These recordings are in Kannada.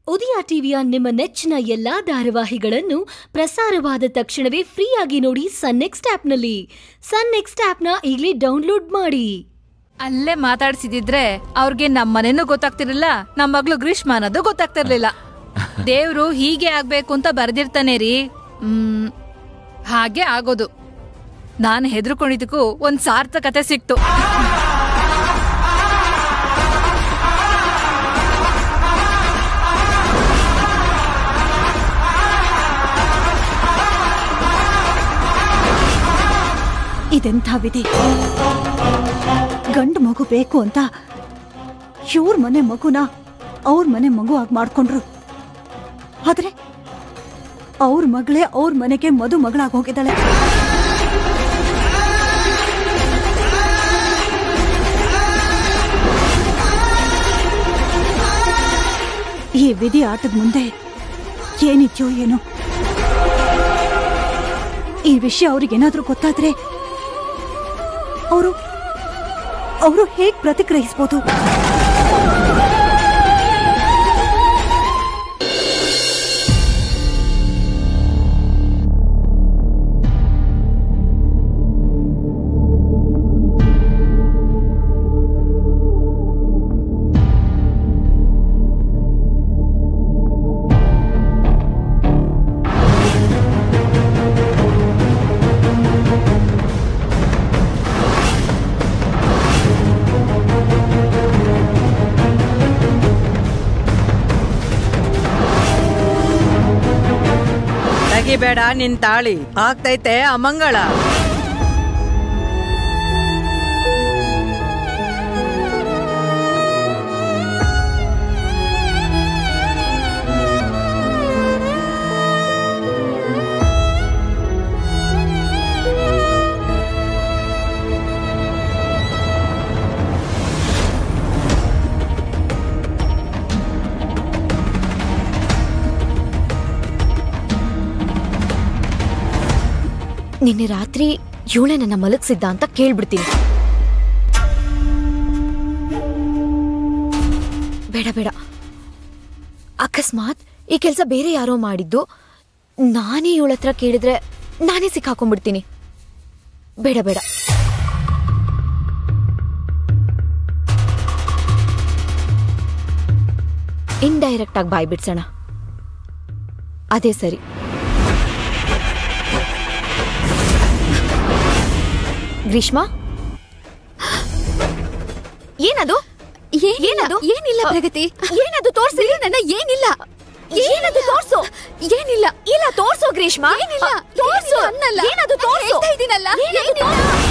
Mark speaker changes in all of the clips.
Speaker 1: ಉದಯ ಟಿವಿಯ ನಿಮ್ಮ ನೆಚ್ಚಿನ ಎಲ್ಲಾ ಧಾರಾವಾಹಿಗಳನ್ನು ಪ್ರಸಾರವಾದ ತಕ್ಷಣವೇ ಫ್ರೀಯಾಗಿ ನೋಡಿ ಸನ್ ನೆಕ್ಸ್ಟ್ ಆಪ್ನಲ್ಲಿ ಸನ್ ನೆಕ್ಸ್ಟ್ ಆಪ್ನ ಈಗಲೇ ಡೌನ್ಲೋಡ್ ಮಾಡಿ
Speaker 2: ಅಲ್ಲೇ ಮಾತಾಡ್ಸಿದಿದ್ರೆ ಅವ್ರಿಗೆ ನಮ್ಮ ಮನೆನೂ ಗೊತ್ತಾಗ್ತಿರ್ಲಿಲ್ಲ ನಮ್ಮ ಮಗಳು ಗ್ರೀಷ್ಮ ಅನ್ನೋದು ಗೊತ್ತಾಗ್ತಿರ್ಲಿಲ್ಲ ದೇವ್ರು ಹೀಗೆ ಆಗ್ಬೇಕು ಅಂತ ಬರ್ದಿರ್ತಾನೆ ರೀ ಹ್ಮ್ ಹಾಗೆ ಆಗೋದು ನಾನು ಹೆದರ್ಕೊಂಡಿದ್ದಕ್ಕೂ ಒಂದ್ ಸಾರ್ಥಕತೆ ಸಿಕ್ತು
Speaker 3: ಇದೆಂಥ ವಿಧಿ ಗಂಡು ಮಗು ಬೇಕು ಅಂತ ಇವ್ರ ಮನೆ ಮಗುನ ಅವ್ರ ಮನೆ ಮಗು ಆಗಿ ಮಾಡ್ಕೊಂಡ್ರು ಆದ್ರೆ ಅವ್ರ ಮಗಳೇ ಅವ್ರ ಮನೆಗೆ ಮದು ಮಗಳಾಗಿ ಹೋಗಿದ್ದಾಳೆ ಈ ವಿಧಿ ಆಟದ ಮುಂದೆ ಏನಿದ್ಯೋ ಏನೋ ಈ ವಿಷಯ ಅವ್ರಿಗೇನಾದ್ರೂ ಗೊತ್ತಾದ್ರೆ ಅವರು ಅವರು ಹೇಗ್ ಪ್ರತಿಕ್ರಿಯಿಸ್ಬೋದು
Speaker 4: ತೆಗಿಬೇಡ ನಿನ್ ತಾಳಿ ಆಗ್ತೈತೆ ಅಮಂಗಳ
Speaker 5: ನಿನ್ನೆ ರಾತ್ರಿ ಇವಳೆ ನನ್ನ ಮಲಗಿಸಿದ್ದ ಅಂತ ಕೇಳ್ಬಿಡ್ತೀನಿ ಬೇಡ ಬೇಡ ಅಕಸ್ಮಾತ್ ಈ ಕೆಲಸ ಬೇರೆ ಯಾರೋ ಮಾಡಿದ್ದು ನಾನೇ ಇವಳ ಹತ್ರ ಕೇಳಿದ್ರೆ ನಾನೇ ಸಿಕ್ಕಾಕೊಂಡ್ಬಿಡ್ತೀನಿ ಬೇಡ ಬೇಡ ಇಂಡೈರೆಕ್ಟ್ ಆಗಿ ಬಾಯ್ ಬಿಡ್ಸೋಣ ಅದೇ ಸರಿ ಗ್ರೀಷ್ಮಾ ಏನದು ಏನದು
Speaker 6: ಏನಿಲ್ಲ ಪ್ರಗತಿ
Speaker 5: ಏನದು ತೋರ್ಸಿ
Speaker 6: ನನ್ನ ಏನಿಲ್ಲ
Speaker 5: ಏನದು ತೋರ್ಸು
Speaker 6: ಏನಿಲ್ಲ
Speaker 5: ಇಲ್ಲ ತೋರ್ಸು ಗ್ರೀಷ್ಮಾ
Speaker 6: ಏನಿಲ್ಲ
Speaker 5: ತೋರ್ಸು
Speaker 6: ಏನಿಲ್ಲ ಅನ್ನಲ್ಲ
Speaker 5: ಏನದು
Speaker 6: ನಾನ್
Speaker 5: ತೋರ್ಸು
Speaker 6: ಹೇಳ್ತಾ ಇದೀನಲ್ಲ
Speaker 5: ಏನದು
Speaker 6: ಏನಿಲ್ಲ.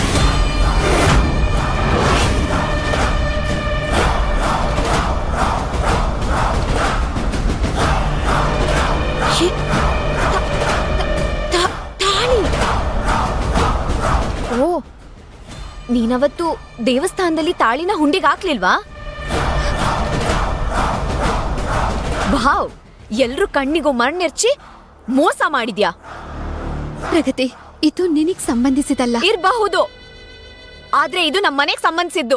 Speaker 5: ಶ್ಶೇ. ತ- ತ- ತ- ತಾಳಿ ಓ ನೀನವತ್ತು ದೇವಸ್ಥಾನದಲ್ಲಿ ತಾಳಿನ ಹುಂಡಿಗೆ ಹಾಕ್ಲಿಲ್ವಾ ಭಾವ್ ಎಲ್ರು ಕಣ್ಣಿಗೂ ಮಣ್ಣೆರ್ಚಿ ಮೋಸ ಮಾಡಿದ್ಯಾ
Speaker 6: ಪ್ರಗತಿ ಇದು ನಿನಗ್ ಸಂಬಂಧಿಸಿದಲ್ಲ
Speaker 5: ಇರಬಹುದು ಆದ್ರೆ ಇದು ನಮ್ಮ ಮನೆಗ್ ಸಂಬಂಧಿಸಿದ್ದು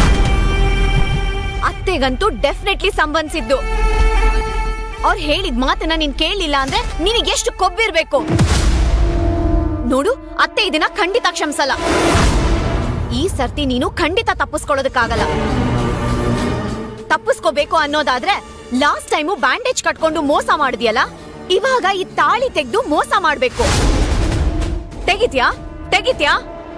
Speaker 5: ಅತ್ತೆಗಂತೂ ಡೆಫಿನೆಟ್ಲಿ ಸಂಬಂಧಿಸಿದ್ದು ಅವ್ರು ಹೇಳಿದ ಮಾತನ್ನ ನೀನ್ ಕೇಳಲಿಲ್ಲ ಅಂದ್ರೆ ನಿನಗೆ ಎಷ್ಟು ಕೊಬ್ಬಿರ್ಬೇಕು ನೋಡು ಅತ್ತೆ ಇದನ್ನ ಖಂಡಿತ ಕ್ಷಮಿಸಲ್ಲ ಈ ಸರ್ತಿ ನೀನು ಖಂಡಿತ ತಪ್ಪಿಸ್ಕೊಳ್ಳೋದಕ್ಕಾಗಲ್ಲ ತಪ್ಪಿಸ್ಕೋಬೇಕು ಅನ್ನೋದಾದ್ರೆ ಲಾಸ್ಟ್ ಟೈಮು ಬ್ಯಾಂಡೇಜ್ ಕಟ್ಕೊಂಡು ಮೋಸ ಮಾಡಿದ್ಯಲ್ಲ ಇವಾಗ ಈ ತಾಳಿ ತೆಗೆದು ಮೋಸ ಮಾಡ್ಬೇಕು ತೆಗಿತ್ಯಾ ತೆಗಿತ್ಯಾ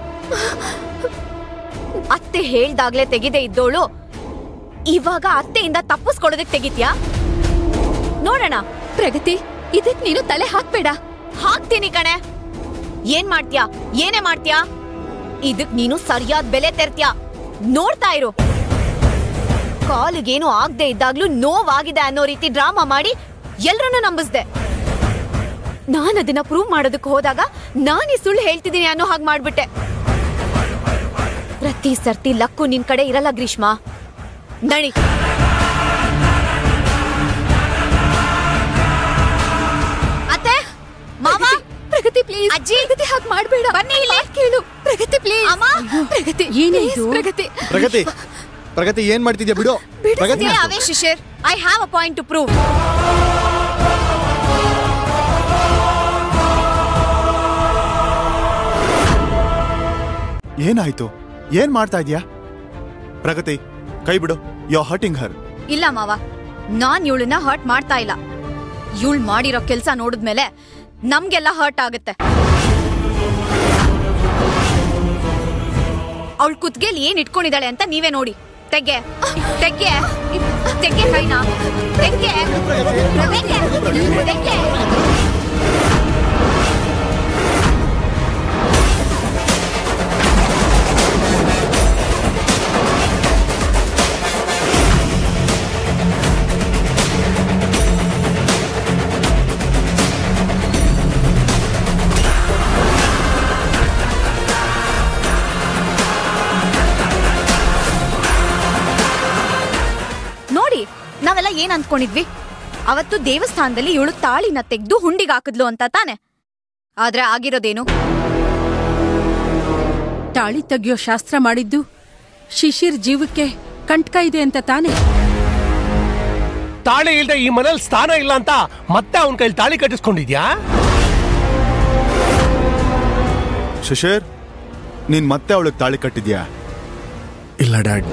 Speaker 5: ಅತ್ತೆ ಹೇಳ್ದಾಗ್ಲೇ ತೆಗಿದೇ ಇದ್ದೋಳು ಇವಾಗ ಅತ್ತೆಯಿಂದ ತಪ್ಪಿಸ್ಕೊಳ್ಳೋದಕ್ಕೆ ತೆಗಿತ್ಯಾ ನೋಡೋಣ
Speaker 6: ಪ್ರಗತಿ ಇದಕ್ ನೀನು ತಲೆ ಹಾಕ್ಬೇಡ
Speaker 5: ಹಾಕ್ತೀನಿ ಕಣೆ ಏನ್ ಮಾಡ್ತ್ಯಾ ಏನೇ ಮಾಡ್ತ್ಯಾ ಇದಕ್ ನೀನು ಸರಿಯಾದ ಬೆಲೆ ತೆರ್ತ್ಯಾ ನೋಡ್ತಾ ಇರು ಕಾಲಿಗೇನು ಆಗದೆ ಇದ್ದಾಗ್ಲೂ ನೋವಾಗಿದೆ ಅನ್ನೋ ರೀತಿ ಡ್ರಾಮಾ ಮಾಡಿ ಎಲ್ರನ್ನೂ ನಂಬಿಸ್ದೆ ನಾನು ಅದನ್ನ ಪ್ರೂವ್ ಮಾಡೋದಕ್ಕೆ ಹೋದಾಗ ನಾನೇ ಸುಳ್ಳು ಹೇಳ್ತಿದ್ದೀನಿ ಅನ್ನೋ ಹಾಗೆ ಮಾಡ್ಬಿಟ್ಟೆ ಪ್ರತಿ ಸರ್ತಿ ಲಕ್ಕು ನಿನ್ ಕಡೆ ಇರಲ್ಲ ಗ್ರೀಷ್ಮಾ ನಡಿ ಅತ್ತೆ ಮಾವ
Speaker 6: ಪ್ರಗತಿ ಪ್ಲೀಸ್
Speaker 5: ಅಜ್ಜಿ!
Speaker 6: ಪ್ರಗತಿ ಹಾಗೆ ಮಾಡ್ಬೇಡ
Speaker 5: ಬನ್ನಿ ಇಲ್ಲಿ.
Speaker 6: ಮಾತ್ ಕೇಳು ಪ್ರಗತಿ ಪ್ಲೀಸ್
Speaker 5: ಅಮ್ಮ!
Speaker 6: ಪ್ರಗತಿ
Speaker 3: ಏನೇ
Speaker 6: please,
Speaker 3: ಇದು?
Speaker 6: ಪ್ರಗತಿ
Speaker 7: ಪ್ರಗತಿ ಪ್ರಗತಿ ಏನ್ ಮಾಡ್ತಿದ್ಯಾ ಬಿಡು Pragati
Speaker 5: Stay away, Shishir I have a point to prove
Speaker 7: ಏನಾಯ್ತು ಏನ್ ಮಾಡ್ತಾ ಇದ್ಯಾ ಪ್ರಗತಿ ಕೈ ಬಿಡು ಯೋ ಹರ್ಟಿಂಗ್ ಹರ್
Speaker 5: ಇಲ್ಲ ಮಾವ ನಾನ್ ಇವಳನ್ನ ಹರ್ಟ್ ಮಾಡ್ತಾ ಇಲ್ಲ ಇವಳು ಮಾಡಿರೋ ಕೆಲ್ಸ ನೋಡಿದ್ಮೇಲೆ ನಮ್ಗೆಲ್ಲ ಹರ್ಟ್ ಆಗುತ್ತೆ ಅವಳ ಕುತ್ಗೆಲ್ ಏನ್ ಇಟ್ಕೊಂಡಿದ್ದಾಳೆ ಅಂತ ನೀವೇ ನೋಡಿ ತೆಗ್ಗೆ ತೆಗ್ಗೆ ತೆಗ್ಗೆ ಕೈನಾ ತೆಗ್ಗೆ ತೆಗ್ಗೆ ತೆಗ್ಗೆ ನೋಡಿ ನಾವೆಲ್ಲ ಏನ್ ಅನ್ಕೊಂಡಿದ್ವಿ ಅವತ್ತು ದೇವಸ್ಥಾನದಲ್ಲಿ ಇವಳು ತಾಳಿನ ತೆಗೆದು ಹುಂಡಿಗೆ ಹಾಕಿದ್ಲು ಅಂತ ತಾನೆ ಆದ್ರೆ ಆಗಿರೋದೇನು
Speaker 8: ತಾಳಿ ತೆಗಿಯೋ ಶಾಸ್ತ್ರ ಮಾಡಿದ್ದು ಶಿಶಿರ್ ಜೀವಕ್ಕೆ ಕಂಟಕ ಇದೆ ಅಂತ ತಾನೆ
Speaker 9: ತಾಳಿ ಇಲ್ದೆ ಈ ಮನೇಲಿ ಸ್ಥಾನ ಇಲ್ಲ ಅಂತ ಮತ್ತೆ ಅವನ ಕೈಲಿ ತಾಳಿ ಕಟ್ಟಿಸ್ಕೊಂಡಿದ್ಯಾ
Speaker 7: ಶಿಶಿರ್ ನೀನ್ ಮತ್ತೆ ಅವಳಿಗೆ ತಾಳಿ ಕಟ್ಟಿದ್ಯಾ ಇಲ್ಲ ಡ್ಯಾಡ್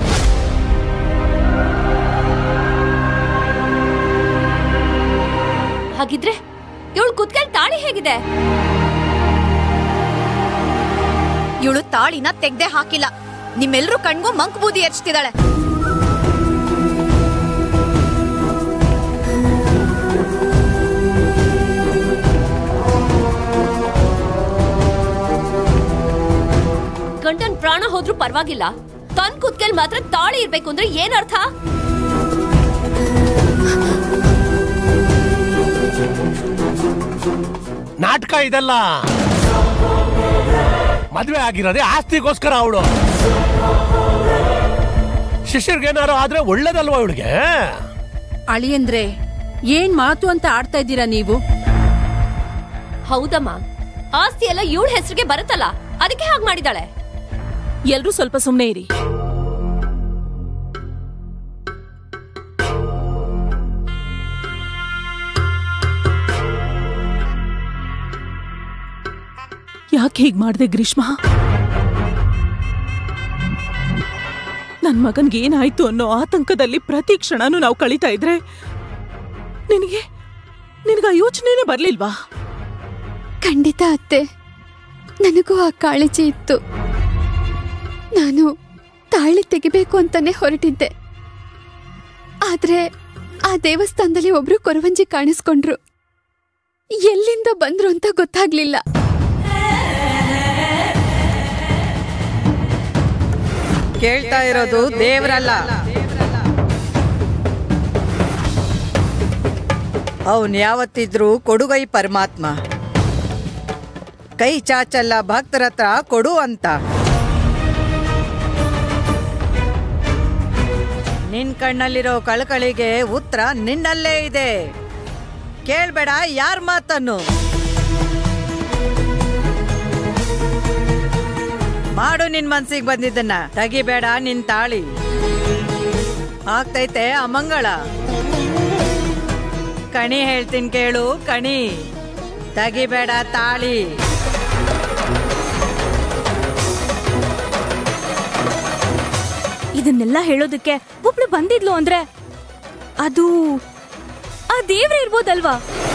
Speaker 5: ಹಾಗಿದ್ರೆ ಇವಳು ಕುತ್ಕಲ್ ತಾಳಿ ಹೇಗಿದೆ ಇವಳು ತಾಳಿನ ತೆಗ್ದೆ ಹಾಕಿಲ್ಲ ನಿಮ್ಮೆಲ್ರೂ ಕಣ್ಗೂ ಮಂಕ್ ಬೂದಿ ಎರ್ಚ್ತಿದ್ದಾಳೆ
Speaker 10: ಗಂಡನ್ ಪ್ರಾಣ ಹೋದ್ರೂ ಪರವಾಗಿಲ್ಲ ತನ್ ಕುತ್ಕೆಲ್ ಮಾತ್ರ ತಾಳಿ ಇರ್ಬೇಕು ಅಂದ್ರೆ ಏನ್ ಅರ್ಥ
Speaker 9: ನಾಟಕ ಇದೆಲ್ಲ ಮದ್ವೆ ಆಗಿರೋದೇ ಆಸ್ತಿಗೋಸ್ಕರ ಅವಳು ಶಿಷ್ಯರ್ಗೇನಾರು ಆದ್ರೆ ಒಳ್ಳೇದಲ್ವಾ ಅವಳಿಗೆ
Speaker 8: ಅಳಿಯಂದ್ರೆ ಏನ್ ಮಾತು ಅಂತ ಆಡ್ತಾ ಇದ್ದೀರಾ ನೀವು
Speaker 10: ಹೌದಮ್ಮ ಆಸ್ತಿ ಎಲ್ಲ ಇವಳ ಹೆಸರಿಗೆ ಬರುತ್ತಲ್ಲ ಅದಕ್ಕೆ ಹಾಗೆ ಮಾಡಿದಾಳೆ
Speaker 11: ಎಲ್ರೂ ಸ್ವಲ್ಪ ಸುಮ್ಮನೆ ಇರಿ ಯಾಕೆ ಹೀಗ್ ಮಾಡ್ದೆ ಗ್ರೀಷ್ಮ ನನ್ ಮಗನ್ಗೆ ಏನಾಯ್ತು ಅನ್ನೋ ಆತಂಕದಲ್ಲಿ ಪ್ರತಿ ಕ್ಷಣನೂ ನಾವು ಕಳೀತಾ ಇದ್ರೆ ನಿನಗೆ ನಿನಗ ಯೋಚನೆನೇ ಬರ್ಲಿಲ್ವಾ
Speaker 6: ಖಂಡಿತ ಅತ್ತೆ ನನಗೂ ಆ ಕಾಳಜಿ ಇತ್ತು ನಾನು ತಾಳಿ ತೆಗಿಬೇಕು ಅಂತಾನೆ ಹೊರಟಿದ್ದೆ ಆದ್ರೆ ಆ ದೇವಸ್ಥಾನದಲ್ಲಿ ಒಬ್ರು ಕೊರವಂಜಿ ಕಾಣಿಸ್ಕೊಂಡ್ರು ಎಲ್ಲಿಂದ ಬಂದ್ರು ಅಂತ ಗೊತ್ತಾಗ್ಲಿಲ್ಲ
Speaker 4: ಕೇಳ್ತಾ ಇರೋದು ದೇವ್ರಲ್ಲ ಅವನ್ ಯಾವತ್ತಿದ್ರೂ ಕೊಡುಗೈ ಪರಮಾತ್ಮ ಕೈ ಚಾಚಲ್ಲ ಭಕ್ತರ ಹತ್ರ ಕೊಡು ಅಂತ ನಿನ್ ಕಣ್ಣಲ್ಲಿರೋ ಕಳಕಳಿಗೆ ಉತ್ತರ ನಿನ್ನಲ್ಲೇ ಇದೆ ಕೇಳ್ಬೇಡ ಯಾರ್ ಮಾತನ್ನು ಮಾಡು ನಿನ್ ಮನ್ಸಿಗೆ ಬಂದಿದ್ದನ್ನ ತೆಗಿಬೇಡ ನಿನ್ ತಾಳಿ ಆಗ್ತೈತೆ ಅಮಂಗಳ ಕಣಿ ಹೇಳ್ತೀನಿ ಕೇಳು ಕಣಿ ತೆಗಿಬೇಡ ತಾಳಿ
Speaker 11: ಇದನ್ನೆಲ್ಲ ಹೇಳೋದಕ್ಕೆ ಒಬ್ಳು ಬಂದಿದ್ಲು ಅಂದ್ರೆ ಅದು ಆ ದೇವ್ರೆ ಇರ್ಬೋದಲ್ವಾ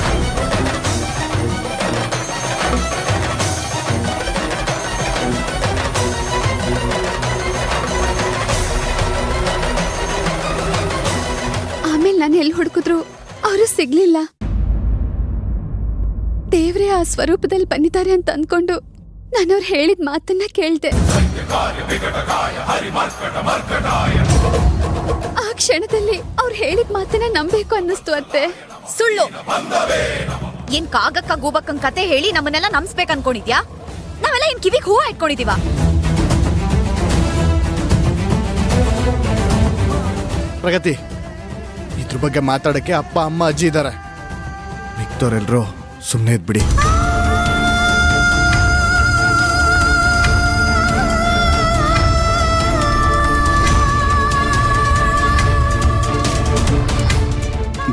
Speaker 6: ಆಮೇಲೆ ನಾನು ಎಲ್ಲಿ ಹುಡುಕಿದ್ರು ಅವರು ಸಿಗ್ಲಿಲ್ಲ ದೇವ್ರೆ ಆ ಸ್ವರೂಪದಲ್ಲಿ ಬಂದಿದ್ದಾರೆ ಅಂತ ಅಂದ್ಕೊಂಡು ನಾನು ಅವ್ರು ಹೇಳಿದ ಮಾತನ್ನ ಕೇಳ್ದೆ ಆ ಕ್ಷಣದಲ್ಲಿ ಅವ್ರು ಹೇಳಿದ ಮಾತನ್ನ ನಂಬೇಕು ಅನ್ನಿಸ್ತು ಅತ್ತೆ
Speaker 5: ಸುಳ್ಳು ಏನ್ ಕಾಗಕ್ಕ ಗೂಬಕ್ಕನ್ ಕತೆ ಹೇಳಿ ನಮ್ಮನ್ನೆಲ್ಲ ನಂಬಿಸ್ಬೇಕು ಅನ್ಕೊಂಡಿದ್ಯಾ ನಾವೆಲ್ಲ ಏನ್ ಕಿವಿಗ್ ಹೂವ ಇಟ್ಕೊಂಡಿದೀವ
Speaker 7: ಪ್ರಗತಿ ಇದ್ರ ಬಗ್ಗೆ ಮಾತಾಡಕ್ಕೆ ಅಪ್ಪ ಅಮ್ಮ ಅಜ್ಜಿ ಇದ್ದಾರೆ ಮಿಕ್ತವ್ರೆಲ್ರು ಸುಮ್ಮನೆ ಇದ್ಬಿಡಿ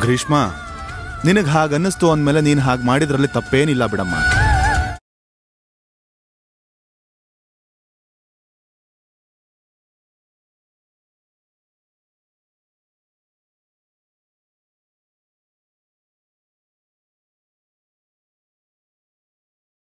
Speaker 12: ಗ್ರೀಷ್ಮ ನಿನಗೆ ಹಾಗೆ ಅನ್ನಿಸ್ತು ಅಂದಮೇಲೆ ನೀನು ಹಾಗೆ ಮಾಡಿದ್ರಲ್ಲಿ ತಪ್ಪೇನಿಲ್ಲ ಬಿಡಮ್ಮ